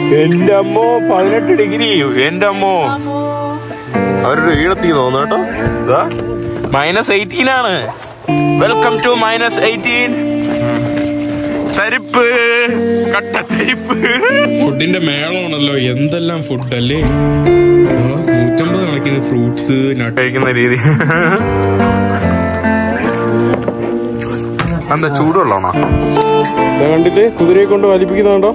എന്റെ അമ്മോ പതിനെട്ട് ഡിഗ്രി എന്റെ അമ്മോ അവരുടെ ഈടത്തി തോന്നുന്നു കേട്ടോ ഇതാ മൈനസ് എയ്റ്റീൻ ആണ് വെൽക്കം ടു മൈനസ് എയ്റ്റീൻ തരിപ്പ് കട്ട തരിപ്പ് ഫുഡിന്റെ മേളമാണല്ലോ എന്തെല്ലാം ഫുഡ് അല്ലേ ആ, നൂറ്റമ്പത് കണക്കിന് ഫ്രൂട്ട്സ് കഴിക്കുന്ന രീതി എന്താ ചൂടുള്ളതാണോ കണ്ടിട്ട് കുതിരയെ കൊണ്ട് വലിപ്പിക്കുന്നുണ്ടോ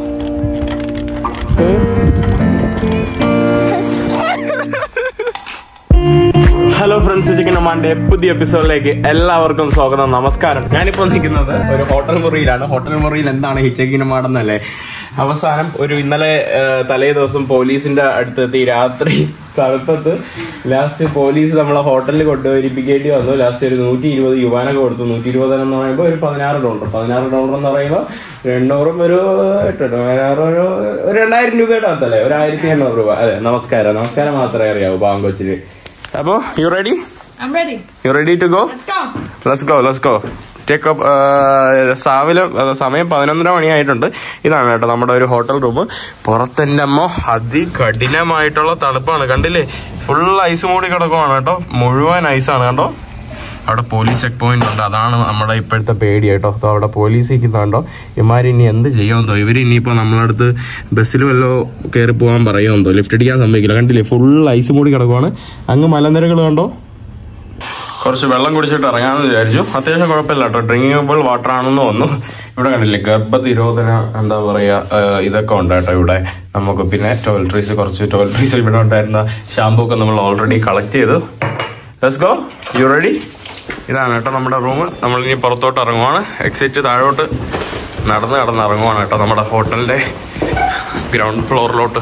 ഹലോ ഫ്രണ്ട്സ് ചിക്കൻ അമ്മാന്റെ പുതിയ എപ്പിസോഡിലേക്ക് എല്ലാവർക്കും സ്വാഗതം നമസ്കാരം ഞാനിപ്പോൾ നിൽക്കുന്നത് ഒരു ഹോട്ടൽ മുറിയിലാണ് ഹോട്ടൽ മുറിയിൽ എന്താണ് ഹിച്ചക്കിനമാടെന്നല്ലേ അവസാനം ഒരു ഇന്നലെ ആ, തലേ ദിവസം പോലീസിന്റെ അടുത്തെത്തി രാത്രി സ്ഥലത്തെത്ത് ലാസ്റ്റ് പോലീസ് നമ്മളെ ഹോട്ടലിൽ കൊണ്ടുവരിപ്പിക്കേണ്ടി വന്നു ലാസ്റ്റ് ഒരു നൂറ്റി ഇരുപത് യുവാനൊക്കെ കൊടുത്തു നൂറ്റി ഇരുപത് എന്ന് പറയുമ്പോൾ ഒരു പതിനാറ് ഡോളർ പതിനാറ് ഡോളർ എന്ന് പറയുമ്പോൾ എണ്ണൂറും ഒരു എട്ട് എട്ട് പതിനാറ് ഒരു ഒരു രണ്ടായിരം രൂപയുടെ അകത്തല്ലേ ഒരു ആയിരത്തി എണ്ണൂറ് രൂപ അതെ നമസ്കാരം നമസ്കാരം മാത്രമേ അറിയാവൂ പാങ്കൊച്ചിന് അപ്പോ you ready I'm ready. You ready to go Let's go. Let's go let's go take up സാവിലെ അത് സമയം പതിനൊന്നര മണിയായിട്ടുണ്ട് ഇതാണ് കേട്ടോ നമ്മുടെ ഒരു ഹോട്ടൽ റൂം പുറത്തെൻ്റെ അമ്മ അതികഠിനമായിട്ടുള്ള തണുപ്പാണ് കണ്ടില്ലേ ഫുൾ ഐസ് മൂടി കിടക്കുവാണ് കേട്ടോ മുഴുവൻ ഐസാണ് കേട്ടോ അവിടെ പോലീസ് ചെക്ക് പോയിന്റ് ഉണ്ട് അതാണ് നമ്മുടെ ഇപ്പോഴത്തെ പേടി കേട്ടോ അപ്പോൾ അവിടെ പോലീസ് ഇരിക്കുന്നുണ്ടോ ഇമാർ ഇനി എന്ത് ചെയ്യുമെന്തോ ഇവർ ഇനിയിപ്പോൾ നമ്മളടുത്ത് ബസ്സിൽ വല്ലോ കയറി പോകാൻ പറയുമെന്തോ ലിഫ്റ്റ് അടിക്കാൻ സമ്മതിക്കില്ല കണ്ടില്ലേ ഫുൾ ഐസ് മൂടി കിടക്കുവാണ് അങ്ങ് മലനിരകൾ കണ്ടോ കുറച്ച് വെള്ളം കുടിച്ചിട്ട് ഇറങ്ങാമെന്ന് വിചാരിച്ചു അത്യാവശ്യം കുഴപ്പമില്ല കേട്ടോ ഡ്രിങ്കിങ്ങബിൾ വാട്ടർ ആണെന്ന് തോന്നുന്നു ഇവിടെ കണ്ടില്ലേ ഗർഭനിരോധന എന്താ പറയാ ഏഹ് ഇതൊക്കെ ഉണ്ട് കേട്ടോ ഇവിടെ നമുക്ക് പിന്നെ ടോയ്ലറ്ററീസ് കുറച്ച് ടോയ്ലറ്ററീസ് ഇവിടെ ഉണ്ടായിരുന്ന ഷാമ്പൂ ഒക്കെ നമ്മൾ ഓൾറെഡി കളക്ട് ചെയ്തു ലെറ്റ്സ് ഗോ യു റെഡി ഇതാണ് കേട്ടോ നമ്മുടെ റൂം നമ്മൾ ഇനി പുറത്തോട്ട് ഇറങ്ങുവാണ് എക്സിറ്റ് താഴോട്ട് നടന്ന് നടന്ന് ഇറങ്ങുവാണ് കേട്ടോ നമ്മുടെ ഹോട്ടലിന്റെ ഗ്രൗണ്ട് ഫ്ലോറിലോട്ട്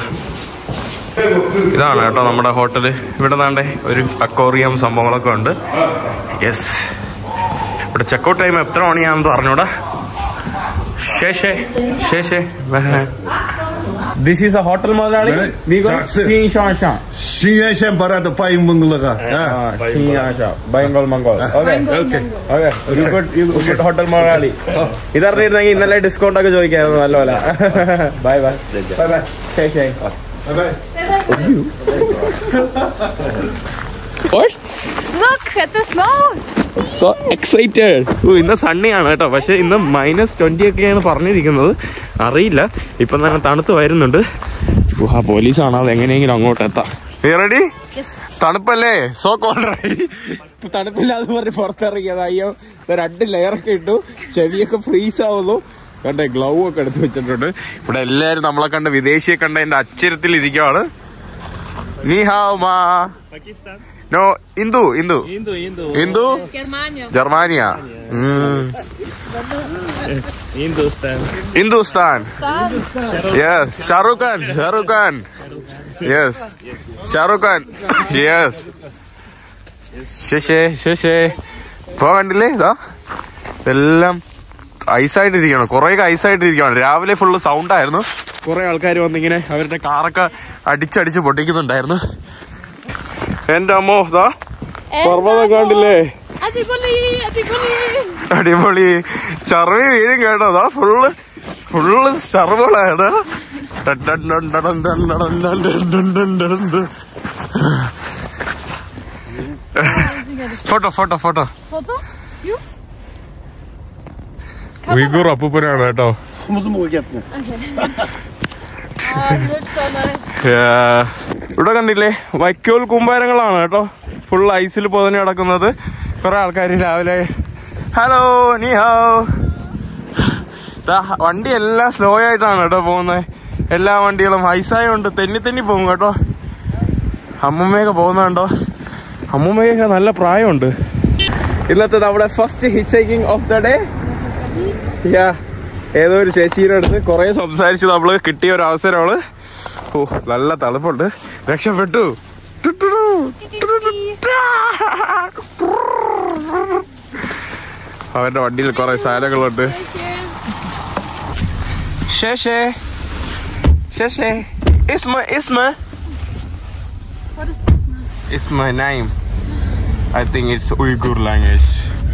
ഇതാണ് കേട്ടോ നമ്മുടെ ഹോട്ടല് ഇവിടെ നാണ്ടേ ഒരു അക്കോറിയം സംഭവങ്ങളൊക്കെ ഉണ്ട് യെസ് ഇവിടെ ചെക്കൗട്ട് ടൈം എത്ര മണിയാണെന്ന് പറഞ്ഞൂടാ ശേഷേ ശേഷേ ദിസ് ഈസ് എ ഹോട്ടൽ മുതലാളി വി ഗോ Taxi. ശ്രീശാശ Chinese en parado para in Bangladesh. ശ്രീശാശ Bengal Mongol okay Okay. Okay you good you good hotel മുതലാളി ഇതറിഞ്ഞിരുന്നെങ്കിൽ ഇന്നലെ ഡിസ്കൗണ്ട് ഒക്കെ ചോദിക്കായിരുന്നു നല്ലപോലെ ബൈ ബൈ Bye bye. ശേ ശേ Bye bye. Look at the snow. So excited ഓ ഇന്ന് സണ്ണിയാണ് കേട്ടോ പക്ഷെ ഇന്ന് മൈനസ് ട്വന്റി ഒക്കെയാണ് പറഞ്ഞിരിക്കുന്നത് അറിയില്ല ഇപ്പൊ തന്നെ തണുത്ത് വരുന്നുണ്ട് ഓ, ആ പോലീസാണ് അത് എങ്ങനെയെങ്കിലും അങ്ങോട്ട് എത്താം റെഡി തണുപ്പല്ലേ സോ കോൾഡായി തണുപ്പില്ലാതെ പറഞ്ഞ് പുറത്തിറങ്ങിയത് അയ്യോ ദേ രണ്ട് ലെയറൊക്കെ ഇട്ടു ചെവിയൊക്കെ ഫ്രീസ് ആവുന്നു കണ്ടേ ഗ്ലൗ ഒക്കെ എടുത്ത് വെച്ചിട്ടുണ്ട് ഇവിടെ എല്ലാരും നമ്മളെ കണ്ട് വിദേശിയെ കണ്ട എന്റെ അച്ചിരത്തിൽ ഇരിക്കുവാണ് നീ ഹാവ് മാ നോ ഇന്ദു ഇന്ദു ഇന്ദു Germania. ജർമാനിയ Hindustan yes Shahrukh Khan Shahrukh Khan yes Shahrukh Khan yes ശശേ ശശേ ഇപ്പൊ കണ്ടില്ലേ ഇതാ ഇതെല്ലാം ഐസായിട്ടിരിക്കണം കുറേയൊക്കെ ഐസായിട്ടിരിക്കുകയാണ് രാവിലെ ഫുള്ള് സൗണ്ട് ആയിരുന്നു കുറെ ആൾക്കാർ വന്നിങ്ങനെ അവരുടെ കാറൊക്കെ അടിച്ചടിച്ച് പൊട്ടിക്കുന്നുണ്ടായിരുന്നു എന്റെ അമ്മോ ഇതാ പർവ്വതം കണ്ടില്ലേ Adiboli, Adiboli. അടിപൊളി ചർവി വീഴും കേട്ടോ അതാ ഫുള്ള് ഫുള്ള് ചർവകളാണ് photo photo photo Papa? You? ഉയ്ഗൂർ അപ്പൂപ്പനാണ് കേട്ടോ Moeten we get me. Oh, it looks so nice. Yeah. ഇവിടെ കണ്ടില്ലേ വൈക്കോൽ കുമ്പാരങ്ങളാണ് കേട്ടോ ഫുൾ ഐസിൽ പൊതഞ്ഞ് കിടക്കുന്നത് കുറെ ആൾക്കാർ രാവിലെ ഹലോ നീ ഹോ ദാ വണ്ടി എല്ലാം സ്ലോ ആയിട്ടാണ് കേട്ടോ പോകുന്നത് എല്ലാ വണ്ടികളും ഐസായോണ്ട് തെന്നി തെന്നി പോകും കേട്ടോ അമ്മൂമ്മയൊക്കെ പോകുന്നുണ്ടോ അമ്മൂമ്മയൊക്കെ നല്ല പ്രായമുണ്ട് ഇന്നത്തെ നമ്മുടെ first hitchhiking of the day yeah ഏതോ ഒരു ചേച്ചീടെ അടുത്ത് കുറെ സംസാരിച്ച് നമ്മള് കിട്ടിയ ഒരു അവസരമാണ് ഓ നല്ല തണുപ്പുണ്ട് രക്ഷപ്പെട്ടു ടുട്ടുടു, ടുടുടുടാ. അവന്റെ വണ്ടിയിൽ കുറെ സാധനങ്ങളുണ്ട് ശേഷേ ശേഷേ ഇസ്മ ഇസ്മ What is this, man? ഇസ്മ name I think it's Uyghur language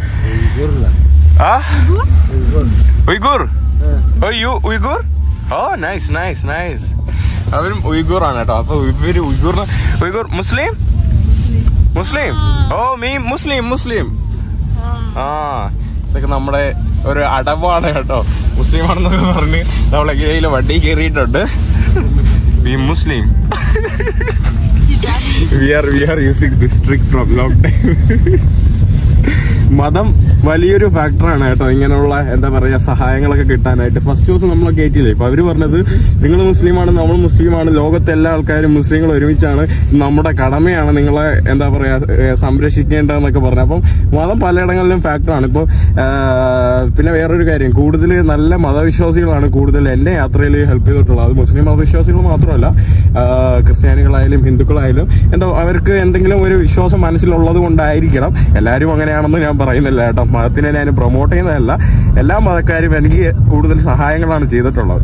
ആ Uyghur Oh, you Uyghur? Oh, nice, nice, nice. അവരും ഉയ്ഗൂർ ആണ് കേട്ടോ അപ്പൊ ഇവര് ഉയ്ഗൂറിന് ഉയ്ഗൂർ മുസ്ലിം മുസ്ലിം ഓ മീ മുസ്ലിം മുസ്ലിം ആ ഇതൊക്കെ നമ്മുടെ ഒരു അടവാണ് കേട്ടോ മുസ്ലിം ആണെന്നൊക്കെ പറഞ്ഞ് നമ്മളെ കയ്യിൽ വണ്ടി കയറിയിട്ടുണ്ട് we Muslim we are we are using this trick from long time മതം വലിയൊരു ഫാക്ടറാണ് കേട്ടോ ഇങ്ങനെയുള്ള എന്താ പറയാ സഹായങ്ങളൊക്കെ കിട്ടാനായിട്ട് ഫസ്റ്റ് ദിവസം നമ്മളെ കയറ്റിയില്ലേ ഇപ്പൊ അവര് പറഞ്ഞത് നിങ്ങൾ മുസ്ലിമാണ് നമ്മൾ മുസ്ലിമാണ് ലോകത്തെ എല്ലാ ആൾക്കാരും മുസ്ലിങ്ങൾ ഒരുമിച്ചാണ് നമ്മുടെ കടമയാണ് നിങ്ങളെ എന്താ പറയാ ഏഹ് സംരക്ഷിക്കേണ്ടതെന്നൊക്കെ പറഞ്ഞു അപ്പം മതം പലയിടങ്ങളിലും ഫാക്ടറാണ് ഇപ്പോൾ പിന്നെ വേറൊരു കാര്യം കൂടുതൽ നല്ല മതവിശ്വാസികളാണ് കൂടുതൽ എന്റെ യാത്രയിൽ ഹെൽപ്പ് ചെയ്തിട്ടുള്ളത് അത് മുസ്ലിം മതവിശ്വാസികൾ മാത്രമല്ല ആഹ് ക്രിസ്ത്യാനികളായാലും ഹിന്ദുക്കളായാലും എന്താ അവർക്ക് എന്തെങ്കിലും ഒരു വിശ്വാസം മനസ്സിലുള്ളത് കൊണ്ടായിരിക്കണം എല്ലാവരും അങ്ങനെയാണെന്ന് ഞാൻ പറയുന്നില്ല കേട്ടോ മതത്തിനെ ഞാൻ പ്രൊമോട്ട് ചെയ്യുന്നതല്ല എല്ലാ മതക്കാരും എനിക്ക് കൂടുതൽ സഹായങ്ങളാണ് ചെയ്തിട്ടുള്ളത്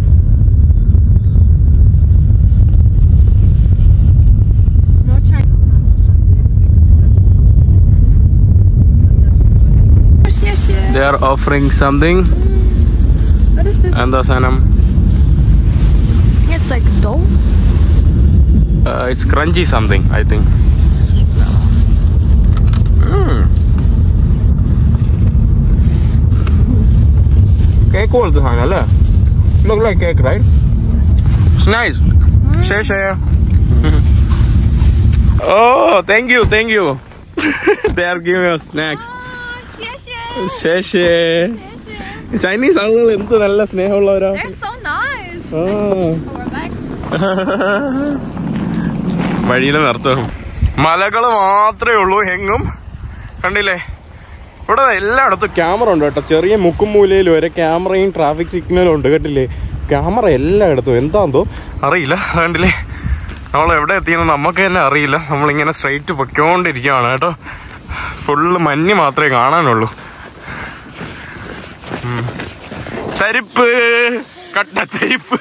No China. They are offering something What is this? എന്താ സാധനം It's like dough. It's crunchy something I think cake പോലത്തെ സാധനം അല്ലേ look like cake right it's nice share share ഓ thank you thank you they are giving us snacks share share Chinese ആളുകൾ എന്ത് നല്ല സ്നേഹമുള്ളവരാ They're so nice. ആ Our bags. വഴിയിൽ നിർത്തും മലകൾ മാത്രമേ ഉള്ളൂ എങ്ങും കണ്ടില്ലേ ഇവിടെ എല്ലായിടത്തും ക്യാമറ ഉണ്ട് കേട്ടോ ചെറിയ മുക്കും മൂലയിൽ വരെ ക്യാമറയും ട്രാഫിക് സിഗ്നലും ഉണ്ട് കേട്ടില്ലേ ക്യാമറ എല്ലായിടത്തും എന്താന്തോ അറിയില്ല കണ്ടില്ലേ നമ്മൾ എവിടെ എത്തിയെന്ന് നമുക്ക് തന്നെ അറിയില്ല നമ്മളിങ്ങനെ സ്ട്രെയിറ്റ് പൊയ്ക്കൊണ്ടിരിക്കുകയാണ് കേട്ടോ ഫുള്ള് മഞ്ഞ് മാത്രമേ കാണാനുള്ളൂ ഉം. തരിപ്പ് കട്ട തരിപ്പ്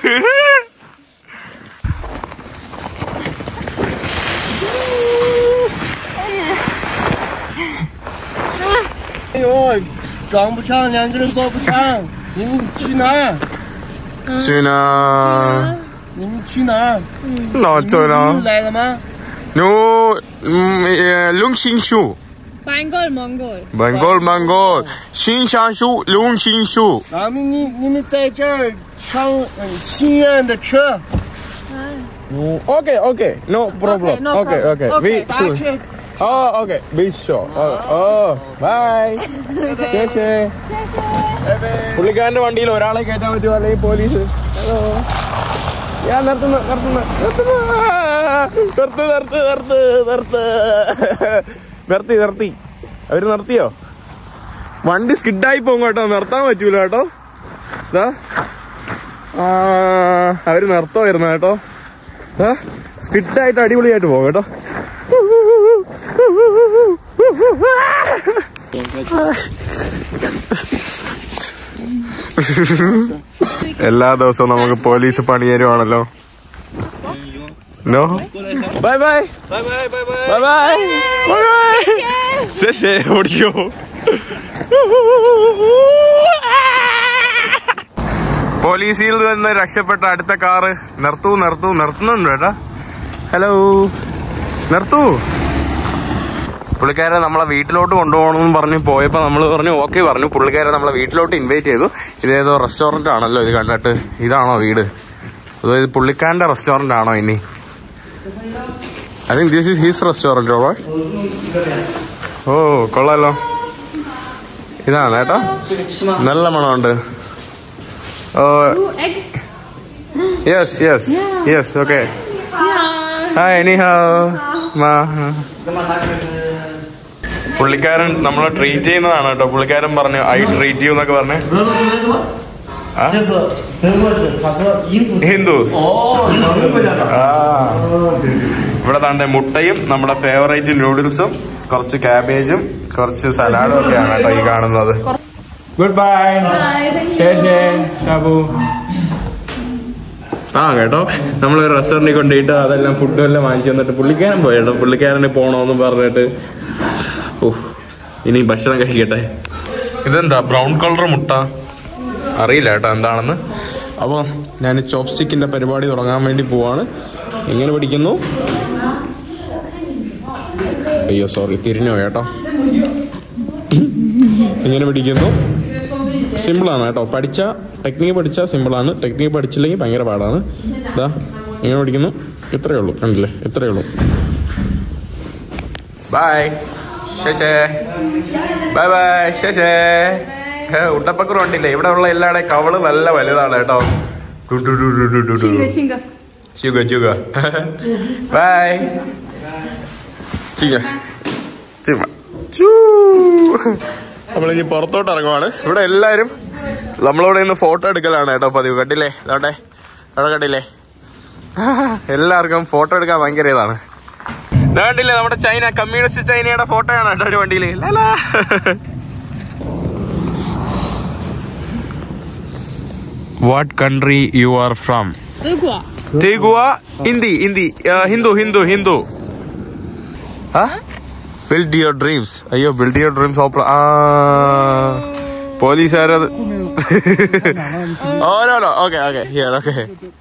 哎呦，装不上，两个人坐不上。你们去哪儿？ ചുനാ 你们去哪儿？ No, 你 China. 们来了吗？ No, mm, uh, Lungxingshu. Bengal, Mongol. Bengal, Bengal. Xinshanshu, Lungxingshu. 咱们你你们在这儿上呃心愿的车， Okay, okay. No problem. Okay, no okay, problem. okay. Okay. We 打 soon. 车。 Oh, okay. Be sure. Oh, oh. bye. ശേഷേ പുള്ളിക്കാരന്റെ വണ്ടിയിൽ ഒരാളെ കയറ്റാൻ പറ്റുമോ അല്ലെങ്കിൽ police hello ഞാൻ നിർത്തുന്നു നിർത്തുന്നു നിർത്തുന്നു നിർത്ത് നിർത്ത് നിർത്ത് നിർത്ത് നിർത്തി നിർത്തി അവര് നിർത്തിയോ വണ്ടി സ്കിഡായി പോകും കേട്ടോ നിർത്താൻ പറ്റൂല കേട്ടോ ഇതാ ആ, അവര് നിർത്തുമായിരുന്നു കേട്ടോ സ്കിഡായിട്ട് അടിപൊളിയായിട്ട് പോകും കേട്ടോ എല്ലാ ദിവസവും നമുക്ക് പോലീസ് പണി തരുവാണല്ലോ no bye bye bye bye bye bye ശേ ഓടിക്കോ പോലീസിൽ നിന്ന് രക്ഷപ്പെട്ട അടുത്ത കാറ് നിർത്തൂ നിർത്തൂ നിർത്തുന്നുണ്ട് കേട്ടാ ഹലോ നിർത്തൂ പുള്ളിക്കാരെ നമ്മളെ വീട്ടിലോട്ട് കൊണ്ടുപോകണമെന്ന് പറഞ്ഞ് പോയപ്പോൾ നമ്മൾ പറഞ്ഞു ഓക്കെ പറഞ്ഞു പുള്ളിക്കാരെ നമ്മളെ വീട്ടിലോട്ട് ഇൻവൈറ്റ് ചെയ്തു ഇതേതോ റെസ്റ്റോറന്റ് ആണല്ലോ ഇത് കണ്ടിട്ട് ഇതാണോ വീട് അതോ ഇത് പുള്ളിക്കാരന്റെ റെസ്റ്റോറന്റ് ആണോ ഇനി I think this is his restaurant ഓ ഓ കൊള്ളാലോ ഇതാണ് കേട്ടോ നല്ല മണമുണ്ട് ഓ Ooh, eggs. Yes yes yes okay Yeah. Hi എനിഹാ മാ പുള്ളിക്കാരൻ നമ്മളെ ട്രീറ്റ് ചെയ്യുന്നതാണ് കേട്ടോ പുള്ളിക്കാരൻ പറഞ്ഞു ഐ ട്രീറ്റ് യു എന്നൊക്കെ പറഞ്ഞു 这是德国人，他是印度。 ഹിന്ദുസ് 哦，德国人。 ആ ഇവിടെ താണ്ടെ മുട്ടയും നമ്മുടെ ഫേവറേറ്റ് നൂഡിൽസും കുറച്ച് ക്യാബേജും കുറച്ച് സലാഡും ഒക്കെയാണ് കേട്ടോ ഈ കാണുന്നത് ഗുഡ് ബൈ ഷാബു ആ കേട്ടോ നമ്മൾ ഒരു റെസ്റ്റോറന്റിൽ കൊണ്ടുപോയിട്ട് അതെല്ലാം ഫുഡും എല്ലാം വാങ്ങിച്ചു തന്നിട്ട് പുള്ളിക്കാരൻ പോയി കേട്ടോ പുള്ളിക്കാരന് പോണോന്ന് പറഞ്ഞിട്ട് ഓഹ് ഇനി ഭക്ഷണം കഴിക്കട്ടെ ഇതെന്താ ബ്രൗൺ കളർ മുട്ട അറിയില്ല കേട്ടോ എന്താണെന്ന് അപ്പോൾ ഞാൻ ചോപ്സ്റ്റിക്കിന്റെ പരിപാടി തുടങ്ങാൻ വേണ്ടി പോവാണ് എങ്ങനെ പിടിക്കുന്നു അയ്യോ സോറി തിരിഞ്ഞു പോയി കേട്ടോ എങ്ങനെ പിടിക്കുന്നു സിമ്പിളാണ് കേട്ടോ പഠിച്ച ടെക്നിക്ക് പഠിച്ചാൽ സിമ്പിളാണ് ടെക്നിക്ക് പഠിച്ചില്ലെങ്കിൽ ഭയങ്കര പാടാണ് ഇതാ എങ്ങനെ പഠിക്കുന്നു ഇത്രയേ ഉള്ളൂ കണ്ടില്ലേ ഇത്രയേ ഉള്ളൂ ബൈ ശശേ ബൈ ബൈ ശശേ ഉണ്ടപ്പക്കർ ഉണ്ടില്ലേ ഇവിടെ ഉള്ള എല്ലാടെ കവള് നല്ല വലുതാണ് കേട്ടോ ഡു ഡു ഡു ഡു ഡു ഡു ഡു. Chinga. ചുക ചുക ബൈ ചുക ചുമ ചൂ നമ്മളിനി പുറത്തോട്ട് ഇറങ്ങുവാണ് ഇവിടെ എല്ലാരും നമ്മളിവിടെ നിന്ന് ഫോട്ടോ എടുക്കലാണ് കേട്ടോ പതിവ് കണ്ടില്ലേ അതോട്ടെ അവിടെ കണ്ടില്ലേ എല്ലാവർക്കും ഫോട്ടോ എടുക്കാൻ ഭയങ്കര ഇതാണ് ദാ കണ്ടില്ലേ നമ്മുടെ ചൈന കമ്മ്യൂണിസ്റ്റ് ചൈനയുടെ ഫോട്ടോയാണ് കേട്ടോ ഒരു വണ്ടിയിൽ what country you are from Uruguay. തെഗുവ ഹിന്ദി ഹിന്ദി ആ, ഹിന്ദു ഹിന്ദു ഹിന്ദു ബിൽഡ് യുവർ ഡ്രീംസ് അയ്യോ ബിൽഡ് യുവർ ഡ്രീംസ് ഓപ്പൺ ആ പോലീസുകാരത് ഓരോരോ okay okay here okay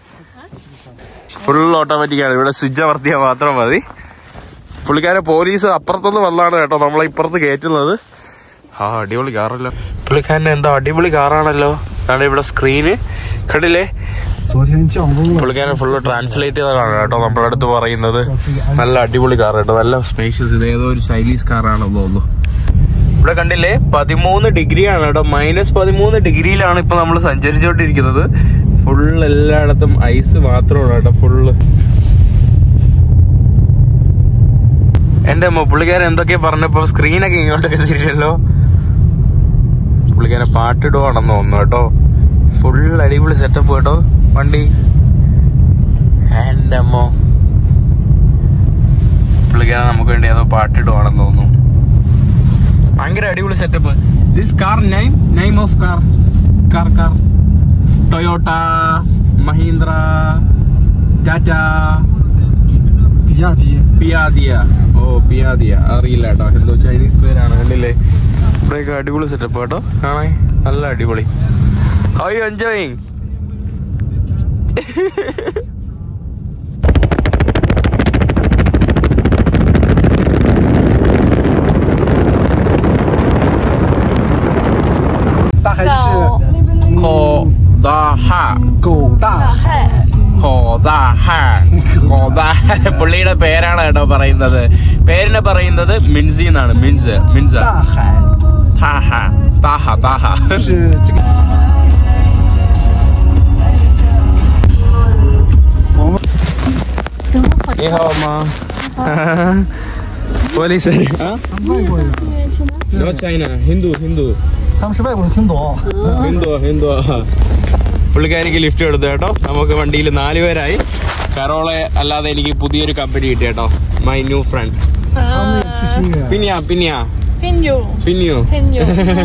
full automatic ആണ് ഇവിടെ സ്വിച്ച് അമർത്തിയാൽ മാത്രം മതി പുള്ളിക്കാരെ പോലീസ് അപ്പുറത്തുനിന്ന് വന്നാണ് കേട്ടോ നമ്മളെ ഇപ്പുറത്ത് കയറ്റുന്നത് ആ അടിപൊളി കാറല്ലോ പുള്ളിക്കാരൻ്റെ എന്താ അടിപൊളി കാറാണല്ലോ അതാണ് ഇവിടെ സ്ക്രീന് കണ്ടില്ലേ 昨天降温了， പുള്ളിക്കാരൻ ഫുള്ള് ട്രാൻസ്ലേറ്റ് ചെയ്തതാണ് കേട്ടോ നമ്മളെ അടുത്ത് പറയുന്നത് നല്ല അടിപൊളി കാർ കേട്ടോ നല്ല സ്പേഷ്യസ് ഇത് ഏതോ ഒരു ചൈനീസ് കാറാണെന്ന് തോന്നുന്നു ഇവിടെ കണ്ടില്ലേ പതിമൂന്ന് ഡിഗ്രി ആണ് കേട്ടോ മൈനസ് പതിമൂന്ന് ഡിഗ്രിയിലാണ് ഇപ്പൊ നമ്മൾ സഞ്ചരിച്ചുകൊണ്ടിരിക്കുന്നത് ഫുൾ എല്ലായിടത്തും ഐസ് മാത്രമാണ് കേട്ടോ ഫുള്ള് എന്റെ അമ്മ പുള്ളിക്കാരൻ എന്തൊക്കെയാ പറഞ്ഞപ്പോ സ്ക്രീനൊക്കെ ഇങ്ങോട്ടൊക്കെ തിരിഞ്ഞല്ലോ പുള്ളിക്കാരൻ പാട്ടിടുവാണെന്ന് തോന്നുന്നു കേട്ടോ ഫുൾ അടിപൊളി സെറ്റപ്പ് കേട്ടോ വണ്ടി എന്റെ അമ്മോ പുള്ളിക്കാരൻ നമുക്ക് വേണ്ടി ഏതോ പാട്ടിടുവാണെന്ന് തോന്നുന്നു ഭയങ്കര അടിപൊളി setup this car name name of car car car Toyota Mahindra Tata 比亚迪。 പിയാദിയ ഓ പിയാദിയ അറിയില്ല കേട്ടോ എന്തോ ചൈനീസ് പേരാണ് കണ്ടില്ലേ ഇവിടെയൊക്കെ അടിപൊളി സെറ്റപ്പ് കേട്ടോ കാണാൻ നല്ല അടിപൊളി ഹൗ യു എൻജോയിങ് 狗口大汉狗大汉 കോദാ ഹാൻ. കോദാ ഹാൻ. പുള്ളിയുടെ പേരാണ് കേട്ടോ പറയുന്നത് പേരിനെ പറയുന്നത് മിൻസി എന്നാണ് മിൻസ് മിൻസ 大海 താഹ താഹ താഹ 是这个。我们你好吗？പോലീസ് 外国人， നോ ചൈന ഹിന്ദു ഹിന്ദു 他们是外国人，听懂？ ഹിന്ദു ഹിന്ദു പുള്ളിക്കാരിക്ക് ലിഫ്റ്റ് എടുത്തു കേട്ടോ നമുക്ക് വണ്ടിയിൽ നാല് പേരായി കറോളെ അല്ലാതെ എനിക്ക് പുതിയൊരു കമ്പനി കിട്ടി കേട്ടോ മൈ ന്യൂ ഫ്രണ്ട് 他们也去新源。 പിന്നെയാ പിന്നെയാ Pinyo. പിന്നെയോ Pinyo.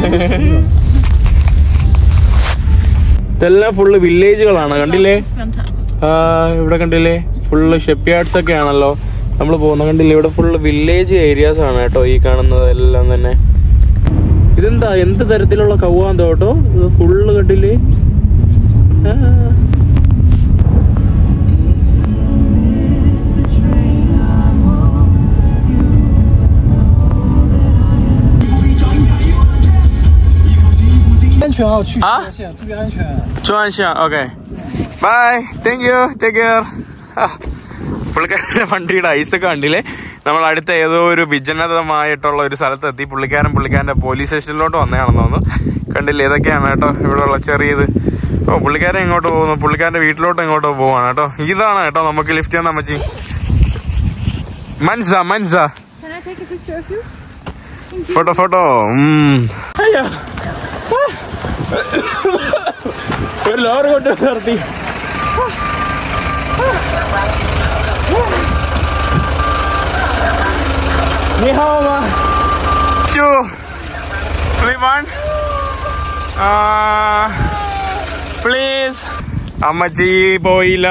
ഇതെല്ലാം ഫുള്ള് വില്ലേജുകളാണ് കണ്ടില്ലേ Spend time. ആ, ഇവിടെ കണ്ടില്ലേ ഫുള്ള് ഷെപ്പ്യാർഡ്സ് ഒക്കെ ആണല്ലോ നമ്മൾ പോകുന്ന കണ്ടില്ലേ ഇവിടെ ഫുള്ള് വില്ലേജ് ഏരിയാസ് ആണ് കേട്ടോ ഈ കാണുന്നത് എല്ലാം തന്നെ ഇതെന്താ എന്ത് തരത്തിലുള്ള കൗവാന്തോ കേട്ടോ ഇത് ഫുള്ള് കണ്ടില്ലേ ആ. 安全啊，去啊线，注意安全。 ചുവാൻഷ okay bye thank you take care പുള്ളിക്കാരൻ്റെ വണ്ടിയുടെ ഐസൊക്കെ കണ്ടില്ലേ നമ്മൾ അടുത്ത ഏതോ ഒരു വിജനതമായിട്ടുള്ള ഒരു സ്ഥലത്തെത്തി പുള്ളിക്കാരൻ പുള്ളിക്കാരൻ്റെ പോലീസ് സ്റ്റേഷനിലോട്ട് വന്നതാണെന്ന് തോന്നുന്നു കണ്ടില്ലേ ഇതൊക്കെയാണ് കേട്ടോ ഇവിടെയുള്ള ചെറിയത് ഓ പുള്ളിക്കാരൻ എങ്ങോട്ട് പോകുന്നു പുള്ളിക്കാരൻ്റെ വീട്ടിലോട്ട് എങ്ങോട്ടോ പോവാണ് കേട്ടോ ഇതാണ് കേട്ടോ നമുക്ക് ലിഫ്റ്റ് ചെയ്യാൻ അമ്മച്ചി മൻസ മൻസ Can I take a picture of you? Photo photo ഒരു ലോറി കൊണ്ട് നിർത്തി നീ ഹൗ മാ ടു ത്രീ വൺ പ്ലീസ് അമ്മച്ചി പോയില്ല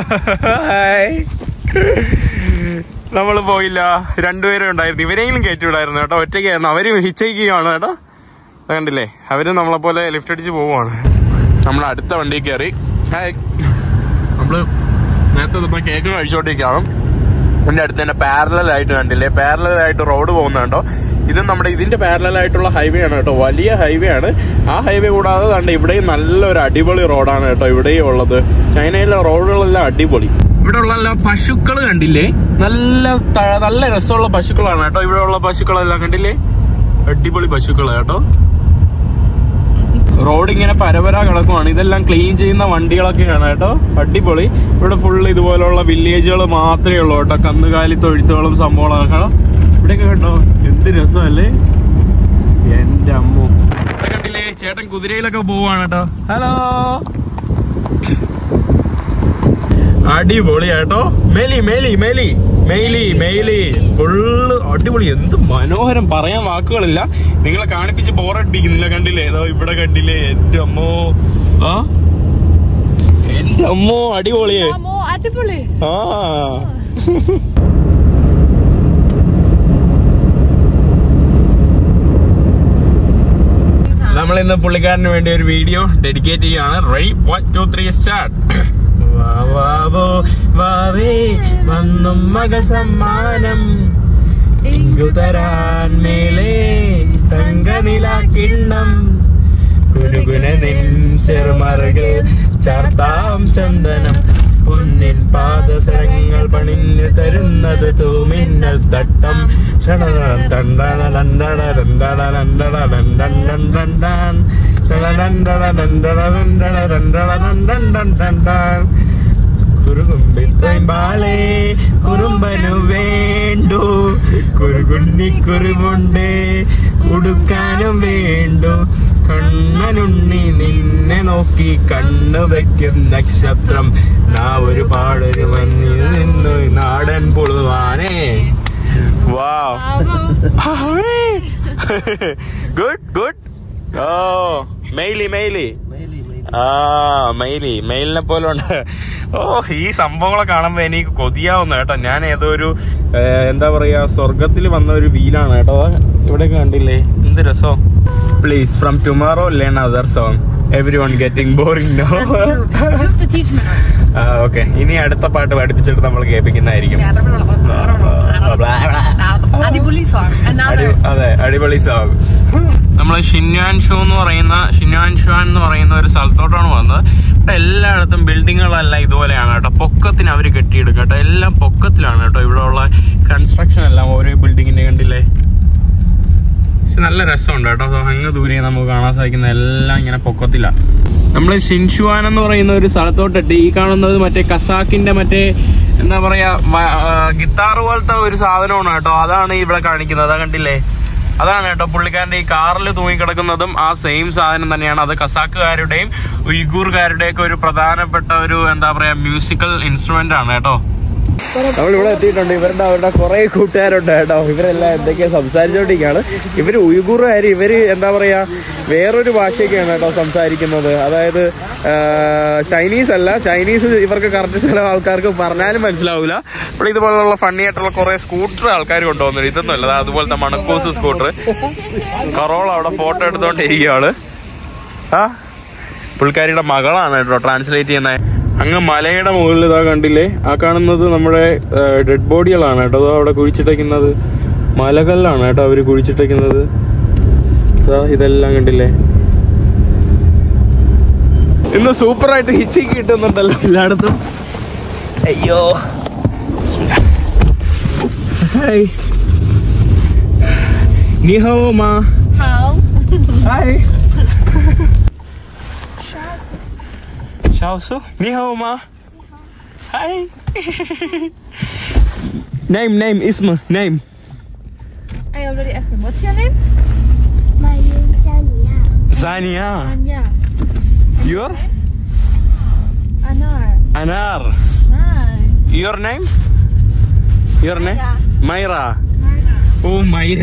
നമ്മൾ പോയില്ല രണ്ടുപേരും ഉണ്ടായിരുന്നു ഇവരെങ്കിലും കയറ്റി വിടായിരുന്നു കേട്ടോ ഒറ്റയ്ക്കായിരുന്നു അവര് ഹിച്ചയ്ക്കുകയാണ് കേട്ടോ അത് കണ്ടില്ലേ അവര് നമ്മളെ പോലെ ലിഫ്റ്റ് അടിച്ച് പോവുകയാണ് നമ്മൾ അടുത്ത വണ്ടി കയറി ഹായ് നമ്മള് നേരത്തെ നമ്മൾ കേക്ക് കഴിച്ചോണ്ടിരിക്കുകയാണ് ഇതിന്റെ അടുത്ത് തന്നെ പാരലൽ ആയിട്ട് കണ്ടില്ലേ പാരലൽ ആയിട്ട് റോഡ് പോകുന്നുണ്ടോ ഇത് നമ്മുടെ ഇതിന്റെ പാരലൽ ആയിട്ടുള്ള ഹൈവേ ആണ് കേട്ടോ വലിയ ഹൈവേ ആണ് ആ ഹൈവേ കൂടാതെ കണ്ട് ഇവിടെയും നല്ലൊരു അടിപൊളി റോഡാണ് കേട്ടോ ഇവിടെയും ഉള്ളത് ചൈനയിലെ റോഡുകളെല്ലാം അടിപൊളി ഇവിടെ ഉള്ള പശുക്കൾ കണ്ടില്ലേ നല്ല ത- നല്ല രസമുള്ള പശുക്കളാണ് കേട്ടോ ഇവിടെ ഉള്ള പശുക്കളെല്ലാം കണ്ടില്ലേ അടിപൊളി പശുക്കൾ കേട്ടോ റോഡ് ഇങ്ങനെ പരപര കിടക്കുവാണ് ഇതെല്ലാം ക്ലീൻ ചെയ്യുന്ന വണ്ടികളൊക്കെയാണ് കേട്ടോ അടിപൊളി ഇവിടെ ഫുള്ള് ഇതുപോലുള്ള വില്ലേജുകൾ മാത്രമേ ഉള്ളൂ കേട്ടോ കന്നുകാലി തൊഴുത്തുകളും സംഭവങ്ങളൊക്കെ ഇവിടെയൊക്കെ കേട്ടോ എന്ത് രസമല്ലേ എന്റെ അമ്മു ഇവിടെ കണ്ടില്ലേ ചേട്ടൻ കുതിരയിലൊക്കെ പോവാണ് കേട്ടോ ഹലോ അടിപൊളി കേട്ടോ മേലി മേലി മേലി മെയിലി മെയിലി ഫുള്ള് അടിപൊളി എന്ത് മനോഹരം പറയാൻ വാക്കുകളില്ല നിങ്ങളെ കാണിപ്പിച്ച് ബോറടിപ്പിക്കുന്നില്ല കണ്ടില്ലേ ഏതോ ഇവിടെ കണ്ടില്ലേ എന്റെ അമ്മോ ആ എന്റെ അമ്മോ അടിപൊളിയേ Amo, ate boleh. ആ നമ്മൾ ഇന്ന് പുള്ളിക്കാരന് വേണ്ടി ഒരു വീഡിയോ ഡെഡിക്കേറ്റ് ചെയ്യാണ് ready one two three start വാവോ വാവേ വന്നും മകൾ സമ്മാനം ഇങ്കു തരാൻ മേലേ തങ്കനില കിണ്ണം കുരുകുന നിൻ ചെറുമറുകൾ ചാർത്താം ചന്ദനം പൊന്നിൻ പാദസരങ്ങൾ പണിഞ്ഞു തരുന്നത് തൂമിന്നൽ തട്ടം ടടടടം ടണ്ടടടണ്ടടടം ടടടടണ്ടടടം ടണ്ടണ്ടണ്ടൻ. ടടടണ്ടടടണ്ടടടം ടടടണ്ടടടം ടണ്ടൻ. കുറുകുമ്പിത്തൈമ്പാളേ കുറുമ്പനു വേണ്ടു കുറുകുണ്ണി കുറുമുണ്ട് ഉടുക്കാനും വേണ്ടു കണ്ണനുണ്ണി നിന്നെ നോക്കി കണ്ണു വെക്കും നക്ഷത്രം നാ ഒരു പാടൊരു മഞ്ഞിൽ നിന്നു നാടൻ പുളുവാനേ ഗുഡ് ഗുഡ് ഓ മെയിലി മെയിലി Meli, Meli. ആ മയിലി മയിലിനെ പോലെ ഉണ്ട് ഓ ഈ സംഭവങ്ങളെ കാണുമ്പോ എനിക്ക് കൊതിയാവുന്നു കേട്ടോ ഞാൻ ഏതോ ഒരു ഏ, എന്താ പറയാ സ്വർഗത്തിൽ വന്ന ഒരു വീലാണ് കേട്ടോ ഇവിടെയൊക്കെ കണ്ടില്ലേ എന്ത് രസം please from tomorrow learn other song every one getting boring no You have to teach me. Okay ഇനി അടുത്ത പാട്ട് പഠിപ്പിച്ചിട്ട് നമ്മൾ കേൾപ്പിക്കുന്നതായിരിക്കും Adi boleh song. Another. അടി- അതെ അടിപൊളി സോങ് നമ്മൾ ഷിൻയാൻ ഷോ എന്ന് പറയുന്ന ഷിൻയാൻ ഷുവാൻ എന്ന് പറയുന്ന ഒരു സ്ഥലത്തോട്ടാണ് വന്നത് ഇവിടെ എല്ലായിടത്തും ബിൽഡിങ്ങുകളെല്ലാം ഇതുപോലെയാണ് കേട്ടോ പൊക്കത്തിന് അവർ കെട്ടിയെടുക്കും കേട്ടോ എല്ലാം പൊക്കത്തിലാണ് കേട്ടോ ഇവിടെ ഉള്ള കൺസ്ട്രക്ഷൻ എല്ലാം ഓരോ ബിൽഡിങ്ങിന്റെ കണ്ടില്ലേ പക്ഷെ നല്ല രസമുണ്ട് കേട്ടോ So, അങ്ങ് ദൂരെ നമുക്ക് കാണാൻ സാധിക്കുന്ന എല്ലാം ഇങ്ങനെ പൊക്കത്തിലാണ് നമ്മൾ ഷിൻഷുവാൻ എന്ന് പറയുന്ന ഒരു സ്ഥലത്തോട്ടെത്തി ഈ കാണുന്നത് മറ്റേ കസാക്കിന്റെ മറ്റേ എന്താ പറയാ ഗിത്താർ പോലത്തെ ഒരു സാധനമാണ് കേട്ടോ അതാണ് ഇവിടെ കാണിക്കുന്നത് അതാ കണ്ടില്ലേ അതാണ് കേട്ടോ പുള്ളിക്കാരന്റെ ഈ കാറിൽ തൂങ്ങിക്കിടക്കുന്നതും ആ സെയിം സാധനം തന്നെയാണ് അത് കസാക്കുകാരുടെയും ഉയ്ഗൂർകാരുടെയും ഒക്കെ ഒരു പ്രധാനപ്പെട്ട ഒരു എന്താ പറയാ മ്യൂസിക്കൽ ഇൻസ്ട്രുമെന്റ് ആണ് കേട്ടോ നമ്മൾ ഇവിടെ എത്തിയിട്ടുണ്ട് ഇവരുടെ അവരുടെ കുറെ കൂട്ടുകാരുണ്ട് കേട്ടോ ഇവരെല്ലാം എന്തൊക്കെയാ സംസാരിച്ചോണ്ടിരിക്കുകയാണ് ഇവര് ഉയ്ഗുറുകാര് ഇവര് എന്താ പറയാ വേറൊരു ഭാഷയൊക്കെയാണ് കേട്ടോ സംസാരിക്കുന്നത് അതായത് ആ, ചൈനീസ് അല്ല ചൈനീസ് ഇവർക്ക് കറക്റ്റ് ചില ആൾക്കാർക്ക് പറഞ്ഞാലും മനസ്സിലാവില്ല അപ്പോൾ ഇതുപോലുള്ള ഫണ്ണി ആയിട്ടുള്ള കുറെ സ്കൂട്ടർ ആൾക്കാർ കൊണ്ടുവന്നിട്ട് ഇതൊന്നും അല്ല ദാ അതുപോലത്തെ മണക്കൂസ് സ്കൂട്ടർ കറോൾ അവിടെ ഫോട്ടോ എടുത്തോണ്ടിരിക്കുകയാണ് ആ പുള്ളിക്കാരിയുടെ മകളാണ് കേട്ടോ ട്രാൻസ്ലേറ്റ് ചെയ്യുന്നത് അങ്ങ് മലയുടെ മുകളിൽ ഇതാ കണ്ടില്ലേ ആ കാണുന്നത് നമ്മുടെ ഡെഡ് ബോഡികളാണ് കേട്ടോ അതോ അവിടെ കുഴിച്ചിട്ടേക്കുന്നത് മലകളിലാണ് കേട്ടോ അവര് കുഴിച്ചിട്ടേക്കുന്നത് ദാ ഇതെല്ലാം കണ്ടില്ലേ ഇന്ന് സൂപ്പർ ആയിട്ട് ഹിച്ചിക്ക് കിട്ടുന്നുണ്ടല്ലോ എല്ലായിടത്തും അയ്യോ ഹായ് നിഹോ മാ How? ഹായ് ഷാവസു നിഹോ മാ ഹായ് നെയിം നെയിം ഇസ്മ name I already asked him. What's your name? My name is Ania. സാനിയ Anya. Your Anar. അനാർ Nice. Your name your name മൈറ ഓ മൈര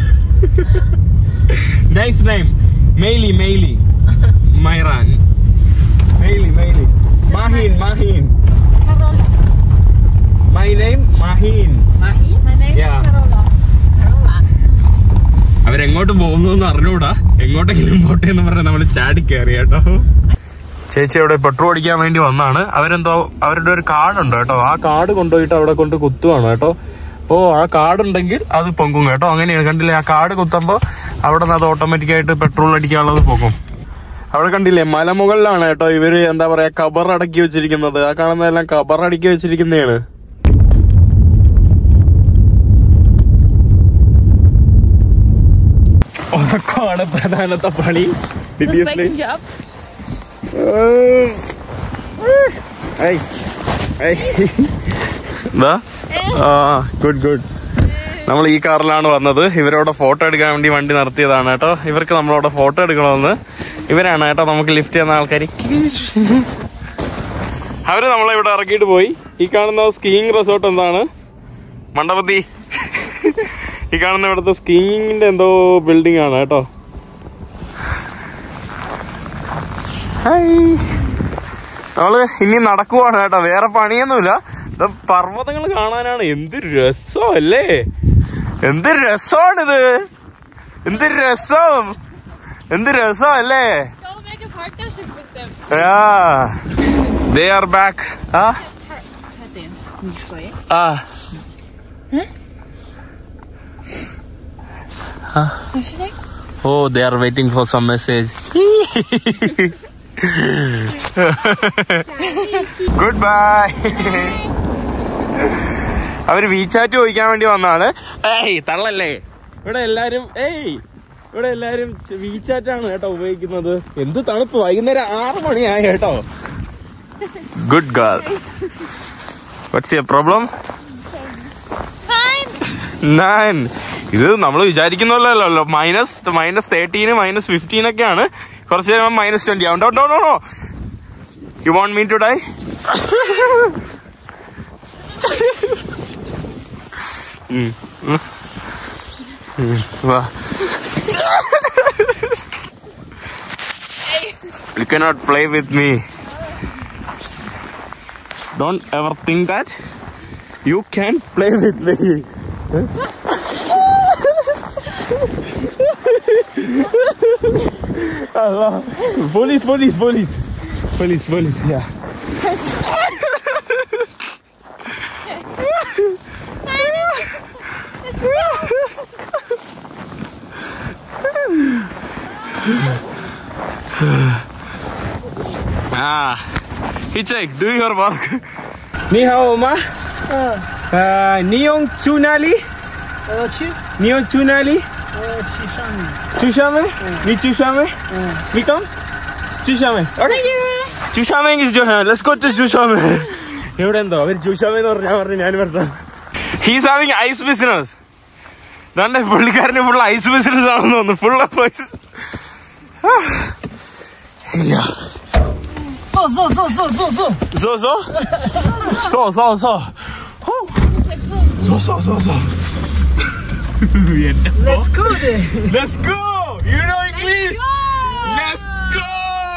നൈസ് നെയിം മെയിലി മെയിലി മൈറാൻ മെയിലി മെയിലി മാഹീൻ മാഹീൻ Carola. മൈ നെയിം മാഹീൻ My name Yeah. is Carola. Carola. അവരെങ്ങോട്ട് പോകുന്നു എന്ന് അറിഞ്ഞൂടാ എങ്ങോട്ടെങ്കിലും പോട്ടെ എന്ന് പറഞ്ഞാൽ നമ്മൾ ചാടി കയറി കേട്ടോ ചേച്ചി അവിടെ പെട്രോൾ അടിക്കാൻ വേണ്ടി വന്നാണ് അവരെന്തോ അവരുടെ ഒരു കാർഡ് ഉണ്ട് കേട്ടോ ആ കാർഡ് കൊണ്ടുപോയിട്ട് അവിടെ കൊണ്ട് കുത്തുവാണ് കേട്ടോ ഓ ആ കാർഡ് ഉണ്ടെങ്കിൽ അത് പൊങ്ങും കേട്ടോ അങ്ങനെയാണ് കണ്ടില്ലേ ആ കാർഡ് കുത്തുമ്പോ അവിടെ നിന്ന് അത് ഓട്ടോമാറ്റിക് ആയിട്ട് പെട്രോൾ അടിക്കാനുള്ളത് പൊങ്ങും അവിടെ കണ്ടില്ലേ മലമുകളിലാണ് കേട്ടോ ഇവര് എന്താ പറയാ കബർ അടക്കി വെച്ചിരിക്കുന്നത് ആ കാണുന്നതെല്ലാം കബർ അടക്കി വെച്ചിരിക്കുന്നതാണ് ഉറക്കമാണ് പ്രധാനത്തെ പണി Seriously. Waking up. ഏയ്. ഏയ്. ദാ. ആ ഗുഡ് ഗുഡ് നമ്മൾ ഈ കാറിലാണ് വന്നത് ഇവരോട് ഫോട്ടോ എടുക്കാൻ വേണ്ടി വണ്ടി നിർത്തിയതാണ് കേട്ടോ ഇവർക്ക് നമ്മളോട് ഫോട്ടോ എടുക്കണമെന്ന് ഇവരാണ് കേട്ടോ നമുക്ക് ലിഫ്റ്റ് ചെയ്യുന്ന ആൾക്കാർ അവര് നമ്മളെ ഇവിടെ ഇറക്കിയിട്ട് പോയി ഈ കാണുന്ന സ്കീയിങ് റിസോർട്ട് എന്താണ് മണ്ഡപത്തി ഈ കാണുന്ന ഇവിടുത്തെ സ്കീയിങ്ങിന്റെ എന്തോ ബിൽഡിംഗ് ആണ് കേട്ടോ ഹായ് നമ്മള് ഇനി നടക്കുവാണ് കേട്ടോ വേറെ പണിയൊന്നുമില്ല ഇത് പർവ്വതങ്ങൾ കാണാനാണ് എന്ത് രസം അല്ലേ എന്ത് രസമാണിത് എന്ത് രസം എന്ത് രസം അല്ലേ Go make a partnership with them. They are back ആ ആ What's she saying? ഓ they are waiting for some message good bye അവര് വീച്ചാറ്റ് ചോദിക്കാൻ വേണ്ടി വന്നാണ് ഏയ് തള്ളല്ലേ ഇവിടെ എല്ലാരും ഏയ് ഇവിടെ എല്ലാരും വീച്ചാറ്റാണ് കേട്ടോ ഉപയോഗിക്കുന്നത് എന്ത് തണുപ്പ് വൈകുന്നേരം ആറ് മണിയായി കേട്ടോ good girl what's your problem Fine. Nine ഇത് നമ്മൾ വിചാരിക്കുന്നല്ലോ minus minus thirteen minus fifteen ഒക്കെയാണ് കുറച്ച് കഴിയുമ്പോൾ മൈനസ് ട്വന്റി ആവും ഡോ ഡോ no you want me to die വാ You cannot play with me. Don't ever think that you can play with me. Allah. Police, police, police. Police, police, yeah. ah. Hitchhike, do your work. Ni hao, Oma. Uh, Neon Tsunali. 我去， Neon Tsunali. 我去上面。 Chushame? Ni Chushame? We come? Chushame. Okay. Chushame is Johan. Let's go to Chushame. എവിടെ എന്തോ അവര് ചൂഷാമ എന്ന് പറഞ്ഞാൽ പറഞ്ഞു ഞാൻ പറഞ്ഞ he's having ice business ദാണ്ടെ പുള്ളിക്കാരന് ഫുൾ ഐസ് ബിസിനസ് ആണെന്ന് തോന്നുന്നു ഫുൾ ഓഫ് ഐസ് 走走走走走走。 സോ സോ സോ സോ സോ സോ സോ സോ സോ Let's go there. Let's go! You know English? Let's go!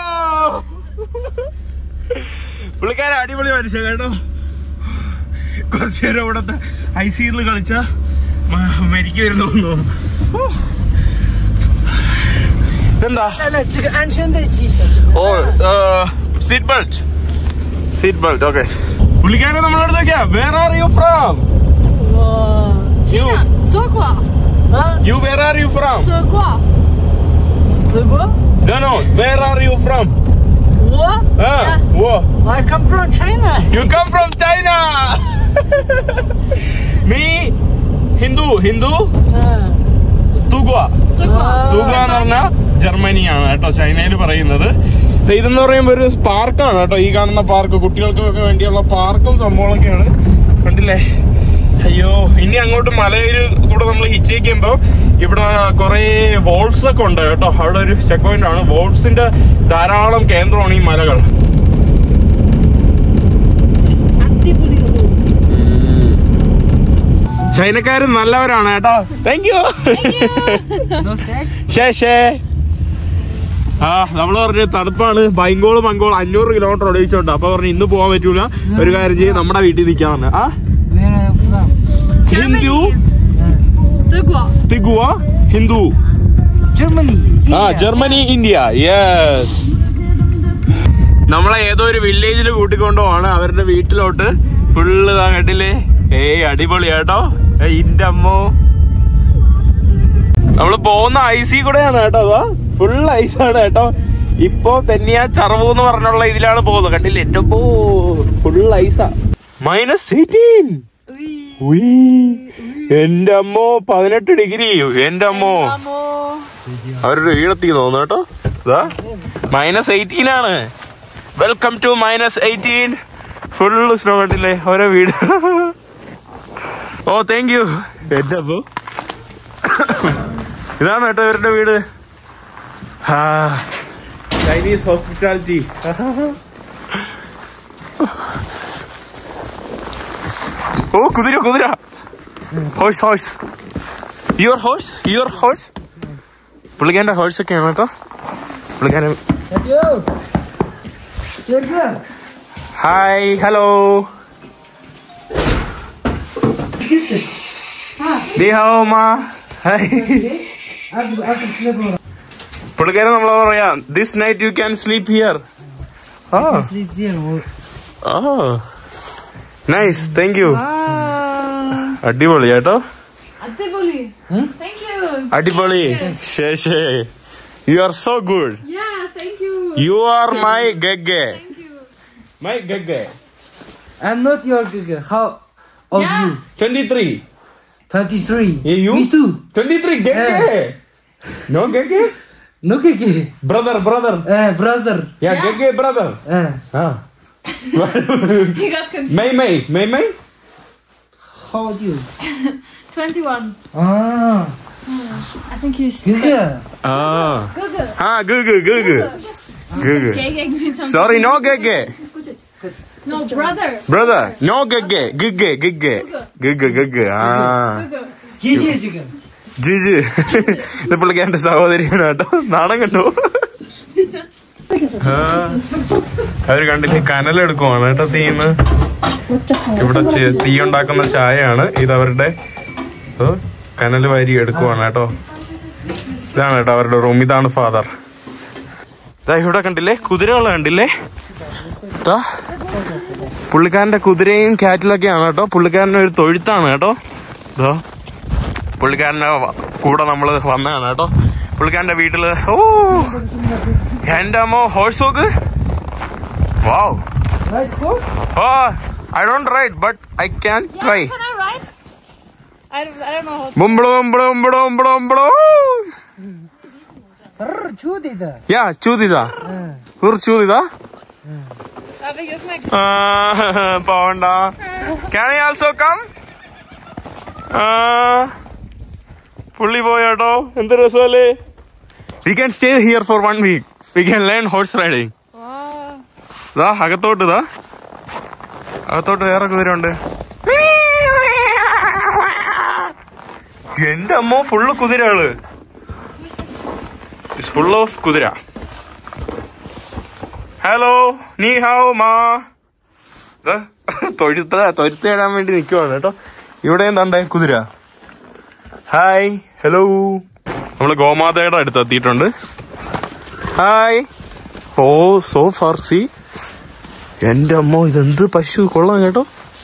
പുള്ളിക്കാരൻ അടിപൊളി മനുഷ്യ കേട്ടോ കുറച്ചു നേരം ഇവിടത്തെ ഐ സിയിൽ കളിച്ച മരിക്കുമായിരുന്നു തോന്നുന്നു ഹൂ. ഇതെന്താ 来来，这个安全带系一下，这个。 ഓ seat belt seat belt okay പുള്ളിക്കാരൻ നമ്മളോട് നോക്കിയാ where are you from you China, 做过， 啊， you where are you from 做过。 德国。 no no where are you from 我 ആ ഓ I come from China. You come from China. Me, Hindu, Hindu, Ah, Tugwa. 做过。 Tugwa എന്ന് പറഞ്ഞാൽ ജർമ്മനിയാണ് കേട്ടോ ചൈനയിൽ പറയുന്നത് ദേ ഇതെന്ന് പറയുമ്പോൾ ഒരു പാർക്കാണ് കേട്ടോ ഈ കാണുന്ന പാർക്ക് കുട്ടികൾക്കൊക്കെ വേണ്ടിയുള്ള പാർക്കും സംഭവങ്ങളൊക്കെയാണ് കണ്ടില്ലേ അയ്യോ ഇനി അങ്ങോട്ട് മലയിൽ കൂടെ നമ്മൾ ഹിച്ചേക്കുമ്പോ ഇവിടെ കുറെ വോൾസ് ഒക്കെ ഉണ്ട് കേട്ടോ അവിടെ ഒരു ചെക്ക് പോയിന്റ് ആണ് വോൾസിന്റെ ധാരാളം കേന്ദ്രമാണ് ഈ മലകൾ ചൈനക്കാര് നല്ലവരാണ് കേട്ടോ താങ്ക് യു no sex. ഷേ ഷേ ആ നമ്മള് പറഞ്ഞു തണുപ്പാണ് ബൈങ്കോള് മങ്കോള് അഞ്ഞൂറ് കിലോമീറ്റർ ഒളിച്ചോണ്ട് അപ്പൊ പറഞ്ഞു ഇന്ന് പോകാൻ പറ്റൂല ഒരു കാര്യം ചെയ്യും നമ്മുടെ വീട്ടിൽ നിൽക്കാൻ പറഞ്ഞു ആ Where are you from? ഹിന്ദു 德国， തിഗുവ ഹിന്ദു Germany. ആ India. ജർമ്മനി ഇന്ത്യ യെസ് നമ്മളെ ഏതോ ഒരു വില്ലേജിൽ കൂട്ടിക്കൊണ്ടു പോവാണ് അവരുടെ വീട്ടിലോട്ട് ഫുള്ള് ഇതാ കണ്ടില്ലേ ഏയ് അടിപൊളി കേട്ടോ ഏയ് ഇന്റെ അമ്മോ നമ്മള് പോകുന്ന ഐസി കൂടെയാണ് കേട്ടോ അതാ ഫുൾ ഐസാണ് കേട്ടോ ഇപ്പൊ തെന്നിയ ചറവു എന്ന് പറഞ്ഞുള്ള ഇതിലാണ് പോകുന്നത് കണ്ടില്ലേ എന്റെ ഫുൾ ഐസാ മൈനസ് എയ്റ്റീൻ എന്റെ അമ്മോ പതിനെട്ട് ഡിഗ്രി എന്റെ അമ്മോ അവരുടെ വീടെത്തി തോന്നുന്നു കേട്ടോ ഇതാ മൈനസ് എയ്റ്റീൻ ആണ് welcome to minus eighteen full snow കണ്ടില്ലേ ഓരോ വീട് ഓ താങ്ക് യു എന്റെ അപ്പോ ഇതാണ് കേട്ടോ ഇവരുടെ വീട് ചൈനീസ് ഹോസ്പിറ്റാലിറ്റി ഓ കുതിര കുതിര horse horse your horse your horse പുള്ളിക്കാരൻ്റെ ഹോഴ്സ് ഒക്കെയാണ് കേട്ടോ പുള്ളിക്കാരൻ Yo. You're good. Hi hello നീ ഹോ മാ hi Ask, ask the people. പുള്ളിക്കാരൻ നമ്മളെ പറയാ this night you can sleep here oh Sleep there. Well, oh nice thank you അടിപൊളി കേട്ടോ Adiboli. Thank you. അടിപൊളി ശേ ശേ you are so good Yeah, thank you. You are my ഗഗ്ഗെ Thank you. My ഗഗ്ഗെ I'm not your girl. How old Yeah. you? Twenty three 23. Yeah, you? Me too. Twenty three ഗഗ്ഗെ no ഗഗ്ഗെ No kiki. Brother brother Uh, brother. Yeah ഗഗ്ഗെ brother Uh, ആ He got confused. മെയ് മെയ് മെയ് മെയ് how old you? 21. Ah, I think he's girl. ആ Google. ആ ഗഗ് ഗഗ് ഗഗ് Gay gay means something. Sorry no ഗഗ്ഗെ No, brother. ബ്രദർ നോ ഗഗ്ഗെ ഗഗ്ഗെ ഗഗ്ഗെ ഗഗ് ഗഗ് ആ Google. Gigi chicken. ജിജി ഇത് പുള്ളിക്കാരന്റെ സഹോദരിയാണ് കേട്ടോ നാണം കണ്ടു ആ, അവര് കണ്ടില്ലേ കനലെടുക്കുവാണ് കേട്ടോ തീന്ന് ഇവിടെ ചെ- തീ ഉണ്ടാക്കുന്ന ചായയാണ് ഇത് അവരുടെ ഓ, കനല് വാരി എടുക്കുവാണ് കേട്ടോ ഇതാണ് കേട്ടോ അവരുടെ റൂം ഇതാണ് ഫാദർ ഇതാ ഇവിടെ കണ്ടില്ലേ കുതിരകൾ കണ്ടില്ലേ ദാ, പുള്ളിക്കാരന്റെ കുതിരയും കാറ്റിലൊക്കെയാണ് കേട്ടോ പുള്ളിക്കാരൻ്റെ ഒരു തൊഴുത്താണ് കേട്ടോ ഇതോ പുള്ളിക്കാരന്റെ വ- കൂടെ നമ്മള് വന്നതാണ് കേട്ടോ പുള്ളിക്കാരന്റെ വീട്ടില് ഓ എന്റെ അമ്മോ ഹോഴ്സ് നോക്ക് wow Right horse? Oh I don't ride but I can try Can I ride? I don't, I don't know how to. ബുംബിളോ ബുംബിളോ ബുംബിളോ ബുംബിളോ ബുംബിളോ Rrr, chudi da. യാ ചൂതിതാ ഊർ ചൂതിതാ I think it's my. പോവണ്ട ക്യാൻ ഐ ആൾസോ കം പുള്ളി പോയാട്ടോ എന്ത് രസമല്ലേ we can stay here for one week we can learn horse riding Wow. ഇതാ അകത്തോട്ട് ഇതാ അകത്തോട്ട് വേറെ കുതിര ഉണ്ട് എന്റെ അമ്മ ഫുള്ള് കുതിരകള് ഫുൾ ഓഫ് കുതിര ഹലോ നീ ഹാവ് മാ ദാ, തൊഴുത്ത തൊഴുത്ത് തരാൻ വേണ്ടി നിൽക്കുവാണ് കേട്ടോ ഇവിടെ എന്താണ്ടേ കുതിര ഹായ് ഹലോ നമ്മള് ഗോമാതയുടെ അടുത്ത് എത്തിയിട്ടുണ്ട് hi oh so far see എന്റെ അമ്മ ഇതെന്ത് പശു കൊള്ളാം കേട്ടോ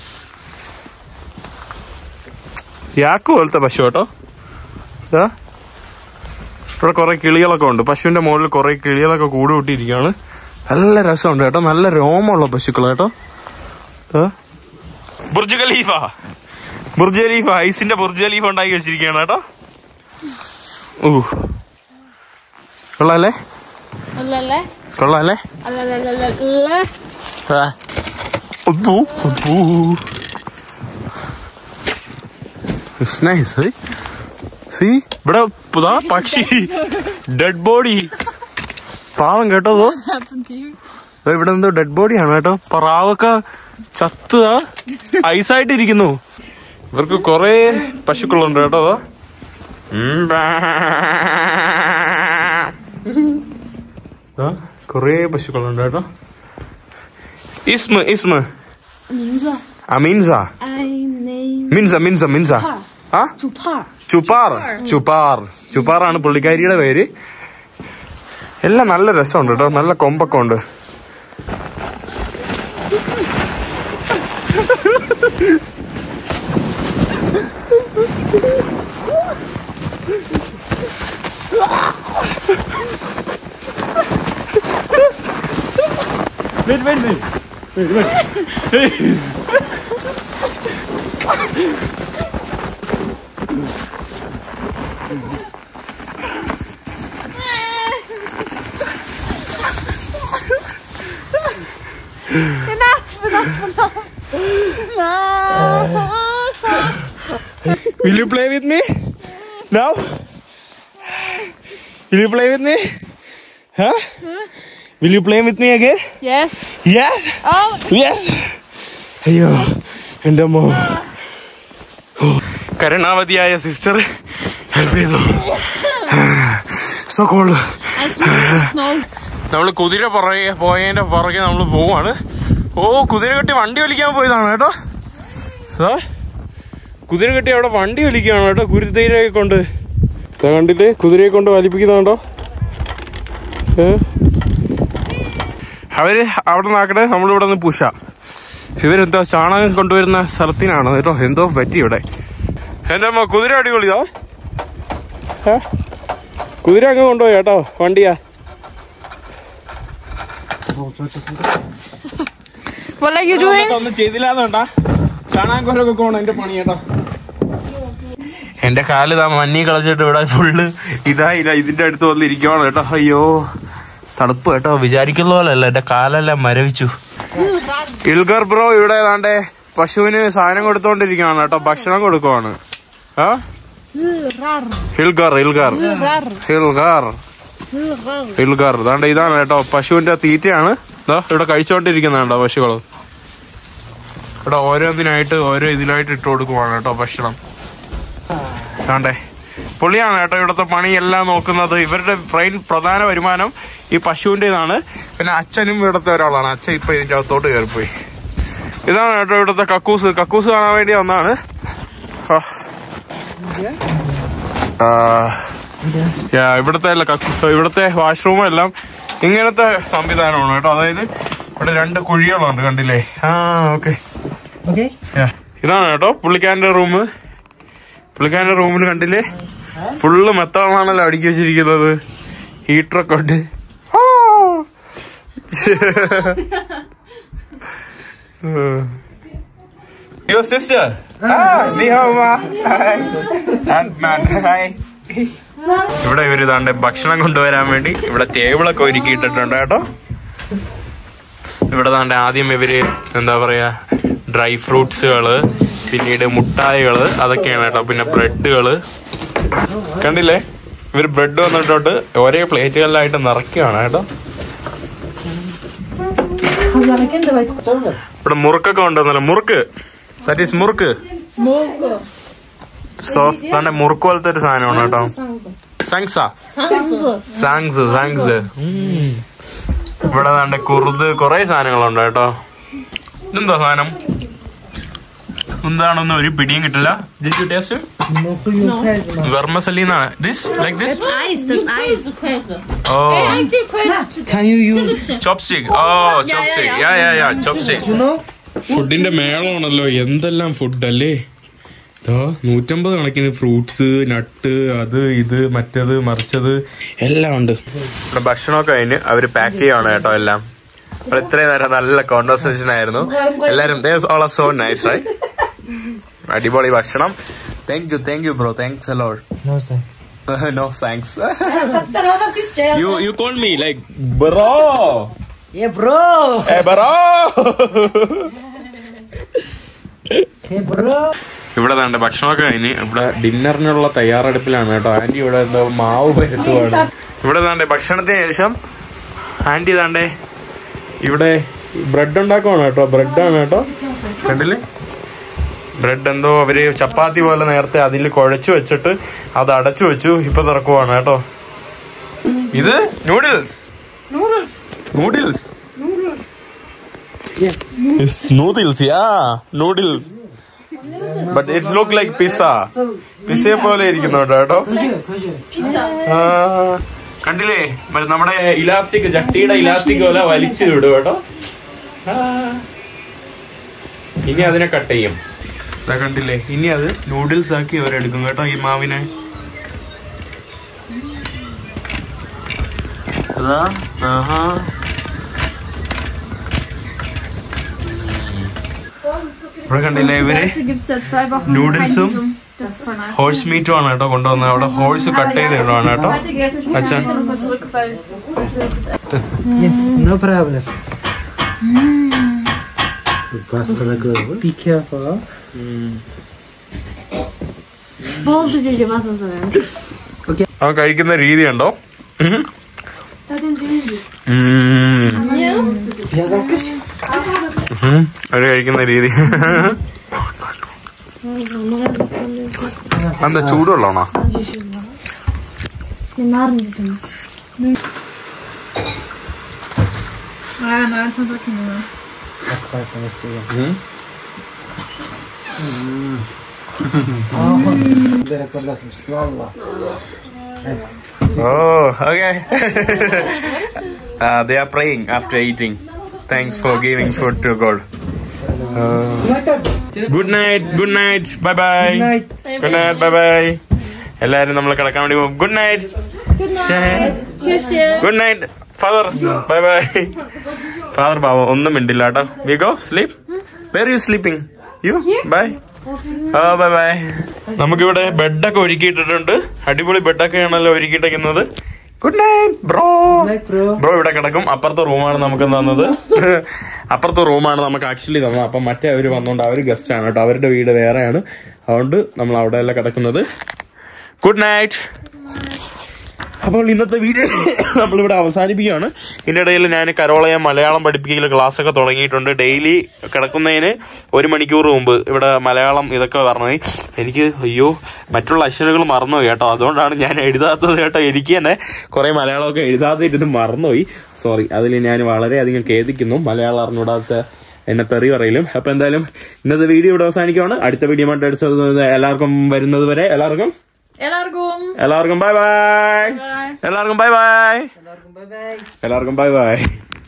യാക്ക് പോലത്തെ പശു കേട്ടോ ഇതാ ഇവിടെ കുറെ കിളികളൊക്കെ ഉണ്ട് പശുവിന്റെ മുകളിൽ കുറെ കിളികളൊക്കെ കൂട് കൂട്ടിയിരിക്കുകയാണ് നല്ല രസമുണ്ട് കേട്ടോ നല്ല രോമമുള്ള പശുക്കൾ കേട്ടോ ഇതാ. ബുർജ് ഖലീഫ ബുർജ് ഖലീഫ ഐസിന്റെ ബുർജ് ഖലീഫ ഉണ്ടാക്കി വെച്ചിരിക്കുകയാണ് കേട്ടോ ഊ കൊള്ളാല്ലേ Alala. കൊള്ളാല്ലേ Alala. Ah. Oddbå, oddbå. It's nice, eh? See? ഇവിടെ പുതാ പക്ഷി ഡെഡ് ബോഡി പാവം കേട്ടോ ഇതോ. happened to you? ദേ ഇവിടെ എന്തോ ഡെഡ് ബോഡിയാണ് കേട്ടോ പ്രാവൊക്കെ ചത്ത് ഐസായിട്ടിരിക്കുന്നു ഇവർക്ക് കൊറേ പശുക്കളുണ്ട് കേട്ടോ അതോ കൊറേ പശുക്കളുണ്ട് കേട്ടോ ഇസ്മ ഇസ്മ Minza. അമീൻസ I name മിൻസ മിൻസ മിൻസ ആ Tupar. ചുപ്പാർ ചുപ്പാർ ചുപ്പാറാണ് പുള്ളിക്കാരിയുടെ പേര് എല്ലാം നല്ല രസമുണ്ട് കേട്ടോ നല്ല കൊമ്പൊക്കെ ഉണ്ട് Will you play with me? Now? Will you play with me? Huh? Will you play with me again? Yes. Yes? Oh. Yes! അയ്യോ എൻ്റെ അമ്മ കരുണാവതിയായ സിസ്റ്റർ ഹെൽപ്പ് ചെയ്തു so cold I smell snow. നമ്മൾ കുതിര പുറകെ പോയതിന്റെ പുറകെ നമ്മൾ പോവാണ് ഓ കുതിര കെട്ടി വണ്ടി വലിക്കാൻ പോയതാണ് കേട്ടോ ദാ, കുതിര കെട്ടി അവിടെ വണ്ടി വലിക്കുകയാണ് കേട്ടോ കുരുതീരയെ കൊണ്ട് ദാ കണ്ടില്ലേ കുതിരയെ കൊണ്ട് വലിപ്പിക്കുന്നുണ്ടോ ഏ? അവര് അവിടെ നിന്നാക്കട്ടെ നമ്മളിവിടെ നിന്ന് പുഷ ഇവരെന്തോ ചാണകം കൊണ്ടുവരുന്ന സ്ഥലത്തിനാണ് കേട്ടോ എന്തോ പറ്റി ഇവിടെ എന്റെ അമ്മ കുതിര അടിപൊളിയാ ഏ? കുതിര അങ്ങ് കൊണ്ടുപോയി കേട്ടോ വണ്ടിയാ What are you doing? ഒന്നും ചെയ്തില്ലാന്നുണ്ടാ ചാണാക്കൊരൊക്കെ പോണം എന്റെ പണി കേട്ടോ എന്റെ കാല് ഇതാ മഞ്ഞി കളച്ചിട്ട് ഇവിടെ ഫുള്ള് ഇതായില്ല ഇതിന്റെ അടുത്ത് വന്ന് ഇരിക്കുവാണ് കേട്ടോ അയ്യോ തണുപ്പ് കേട്ടോ വിചാരിക്കുന്ന പോലല്ല എന്റെ കാലെല്ലാം മരവിച്ചു ഇൽഗർ ബ്രോ ഇവിടെ ഏതാണ്ടേ പശുവിന് സാധനം കൊടുത്തോണ്ടിരിക്കുകയാണ് കേട്ടോ ഭക്ഷണം കൊടുക്കുവാണ് ആ ഹിൽഗർ ഹിൽഗർ ഹിൽഗർ ഹിൽഗർ ഇതാണ്ട് ഇതാണ് കേട്ടോ പശുവിന്റെ തീറ്റയാണ് ഇതാ ഇവിടെ കഴിച്ചോണ്ടിരിക്കുന്നുണ്ടോ പശുകള് ഇവിടെ ഓരോന്നിനായിട്ട് ഓരോ ഇതിലായിട്ട് ഇട്ട് കൊടുക്കുവാണ് കേട്ടോ ഭക്ഷണം ആണ്ടേ പുള്ളിയാണ് കേട്ടോ ഇവിടുത്തെ പണിയെല്ലാം നോക്കുന്നത് ഇവരുടെ മെയിൻ പ്രധാന വരുമാനം ഈ പശുവിൻ്റെതാണ് പിന്നെ അച്ഛനും ഇവിടുത്തെ ഒരാളാണ് അച്ഛൻ ഇപ്പൊ ഇതിന്റെ അകത്തോട്ട് കയറിപ്പോയി ഇതാണ് കേട്ടോ ഇവിടുത്തെ കക്കൂസ് കക്കൂസ് കാണാൻ വേണ്ടി വന്നാണ് ഇവിടുത്തെ അല്ല കക്കൂസ് ഇവിടുത്തെ വാഷ്റൂം എല്ലാം ഇങ്ങനത്തെ സംവിധാനമാണ് കേട്ടോ അതായത് ഇവിടെ രണ്ട് കുഴികളുണ്ട് കണ്ടില്ലേ ആ ഓക്കെ Okay? ഇതാണ് കേട്ടോ പുള്ളിക്കാരന്റെ റൂം പുള്ളിക്കാരന്റെ റൂമിൽ കണ്ടില്ലേ ഫുള്ള് മെത്തമാണല്ലോ അടുക്കി വെച്ചിരിക്കുന്നത് ഹീറ്ററൊക്കെ ഉണ്ട് ആ. Your sister? Ah, ni hao ma. Hi. And man, hi. ഇവിടെ ഇവര് ഇതാണ്ട് ഭക്ഷണം കൊണ്ടുവരാൻ വേണ്ടി ഇവിടെ ടേബിളൊക്കെ ഒരുക്കിയിട്ടിട്ടുണ്ട് കേട്ടോ ഇവിടെ താണ്ട് ആദ്യം ഇവര് എന്താ പറയാ ഡ്രൈ ഫ്രൂട്ട്സുകള് പിന്നീട് മുട്ടായികള് അതൊക്കെയാണ് കേട്ടോ പിന്നെ ബ്രെഡുകള് കണ്ടില്ലേ ഇവര് ബ്രെഡ് വന്നിട്ടോട്ട് ഒരേ പ്ലേറ്റുകളിലായിട്ട് നിറയ്ക്കുകയാണ് കേട്ടോ ഇവിടെ മുറുക്കൊക്കെ കൊണ്ടുവന്നല്ലോ മുറുക്ക് ദാറ്റ് ഈസ് മുറുക്ക് സോ തന്നെ മുറുക്ക് പോലത്തെ ഒരു സാധനമാണ് കേട്ടോ സംഗ്സ സാങ്സ് സാങ്സ് ഇവിടെ നല്ല കുറുത് കുറെ സാധനങ്ങളുണ്ട് കേട്ടോ ഇതെന്താ സാധനം എന്താണെന്ന് ഒരു പിടിയും കിട്ടില്ല ടേസ്റ്റ് വെർമസല്ലി എന്നാണ് this like this Ice, that's ice. Oh Can you use, chopstick oh chopstick yeah yeah yeah chopstick you know? ഫുഡിന്റെ മേളമാണല്ലോ എന്തെല്ലാം ഫുഡ് അല്ലേ ഇതോ നൂറ്റമ്പത് കണക്കിന് ഫ്രൂട്ട്സ് നട്ട് അത് ഇത് മറ്റത് മറിച്ചത് എല്ലാം ഉണ്ട് ഇവിടെ ഭക്ഷണമൊക്കെ കഴിഞ്ഞ് അവര് പാക്ക് ചെയ്യുവാണ് കേട്ടോ എല്ലാം അപ്പോൾ ഇത്രയും നേരം നല്ല കോൺവെർസേഷൻ ആയിരുന്നു എല്ലാരും ഓൾ സോ നൈസ് റൈ അടിപൊളി ഭക്ഷണം thank you thank you bro thanks a lot No, sir. No thanks you you call me like bro Yeah, bro! Hey bro Hey, bro! ഇവിടെ വേണ്ട ഭക്ഷണമൊക്കെ കഴിഞ്ഞ് ഇവിടെ ഡിന്നറിനുള്ള തയ്യാറെടുപ്പിലാണ് കേട്ടോ ആന്റി ഇവിടെ എന്തോ മാവ് പരത്തുവാണ് ഇവിടെ താണ്ടേ ഭക്ഷണത്തിന് ശേഷം ആന്റി താണ്ടേ ഇവിടെ ബ്രെഡ് ഉണ്ടാക്കുവാണ് കേട്ടോ ബ്രെഡാണ് കേട്ടോ കണ്ടില്ലേ ബ്രെഡ് എന്തോ അവര് ചപ്പാത്തി പോലെ നേരത്തെ അതിൽ കുഴച്ചു വെച്ചിട്ട് അത് അടച്ചു വെച്ചു ഇപ്പൊ തുറക്കുവാണ് കേട്ടോ ഇത് noodles noodles noodles yeah noodles but it's look like pizza പിസ്സയെ പോലെ ഇരിക്കുന്നു കേട്ടോ കേട്ടോ Kosher, kosher. ആ, കണ്ടില്ലേ മറ്റേ നമ്മുടെ ഇലാസ്റ്റിക് ചട്ടിയുടെ ഇലാസ്റ്റിക് പോലെ വലിച്ചു വിടും കേട്ടോ ആ. ഇനി അതിനെ കട്ട് ചെയ്യും ഇതാ കണ്ടില്ലേ ഇനി അത് നൂഡിൽസ് ആക്കി അവരെടുക്കും കേട്ടോ ഈ മാവിനെ അതാ ആഹാ ഇവിടെ കണ്ടില്ലേ ഇവര് gibt es seit zwei Wochen Nudeln kein zum- Visum. Das ist voll nice. Horse മീറ്റും ആണ് കേട്ടോ കൊണ്ടുവന്നത് അവിടെ ഹോഴ്സ് കട്ട് ചെയ്ത് ഇടുവാണ് കേട്ടോ Heute gegessen, ich muss Acha. später nochmal zurück, weil Yes, no problem. Pasta na coisa. Be careful. huh? Boldu cici masası ver. അവൻ കഴിക്കുന്ന രീതി ഉണ്ടോ ഉം. ഉം. ഉം. അവര് കഴിക്കുന്ന രീതി എന്താ ചൂടുള്ളതാണോ Ah, nein, das hat wirklich nicht. Oh, okay. uh, they are praying after eating. Thanks for giving food to God. Good night good night bye bye night. Good night bye bye എല്ലാരും നമ്മൾ കിടക്കാൻ വേണ്ടി പോകും good night good night father bye bye father ബാബ ഒന്നും മിണ്ടില്ല കേട്ടോ we go sleep where you sleeping you bye oh bye bye നമുക്കിവിടെ ബെഡൊക്കെ ഒരുക്കിയിട്ടിട്ടുണ്ട് അടിപൊളി ബെഡൊക്കെ ആണല്ലോ ഒരുക്കിയിട്ടിരിക്കുന്നത് good night bro Night, bro. Bro ഇവിടെ കിടക്കും അപ്പുറത്തെ റൂമാണ് നമുക്ക് തന്നത് അപ്പുറത്തെ റൂമാണ് നമുക്ക് ആക്ച്വലി തന്നത് അപ്പം മറ്റേ അവര് വന്നോണ്ട് അവര് ഗസ്റ്റ് ആണ് കേട്ടോ അവരുടെ വീട് വേറെയാണ് അതുകൊണ്ട് നമ്മൾ അവിടെ അല്ല കിടക്കുന്നത് ഗുഡ് നൈറ്റ് അപ്പോൾ ഇന്നത്തെ വീഡിയോ നമ്മളിവിടെ അവസാനിപ്പിക്കുകയാണ് ഇതിൻ്റെ ഇടയിൽ ഞാൻ കരോളയെ മലയാളം പഠിപ്പിക്കൽ ക്ലാസ് ഒക്കെ തുടങ്ങിയിട്ടുണ്ട് ഡെയിലി കിടക്കുന്നതിന് ഒരു മണിക്കൂർ മുമ്പ് ഇവിടെ മലയാളം ഇതൊക്കെ പറഞ്ഞു എനിക്ക് അയ്യോ മറ്റുള്ള അക്ഷരങ്ങൾ മറന്നുപോയി കേട്ടോ അതുകൊണ്ടാണ് ഞാൻ എഴുതാത്തത് കേട്ടോ എനിക്ക് തന്നെ കുറെ മലയാളമൊക്കെ എഴുതാതിരുന്ന് മറന്നുപോയി സോറി അതിൽ ഞാൻ വളരെയധികം ഖേദിക്കുന്നു മലയാളം അറിഞ്ഞൂടാത്ത എന്നെ തെറി പറയലും അപ്പൊ എന്തായാലും ഇന്നത്തെ വീഡിയോ ഇവിടെ അവസാനിക്കുകയാണ് അടുത്ത വീഡിയോ ആയിട്ട് എടുത്തത് എല്ലാവർക്കും വരുന്നത് വരെ എല്ലാവർക്കും Elargum. എല്ലാവർക്കും ബൈ ബൈ Bye. എല്ലാവർക്കും ബൈ ബൈ Bye bye. എല്ലാവർക്കും ബൈ ബൈ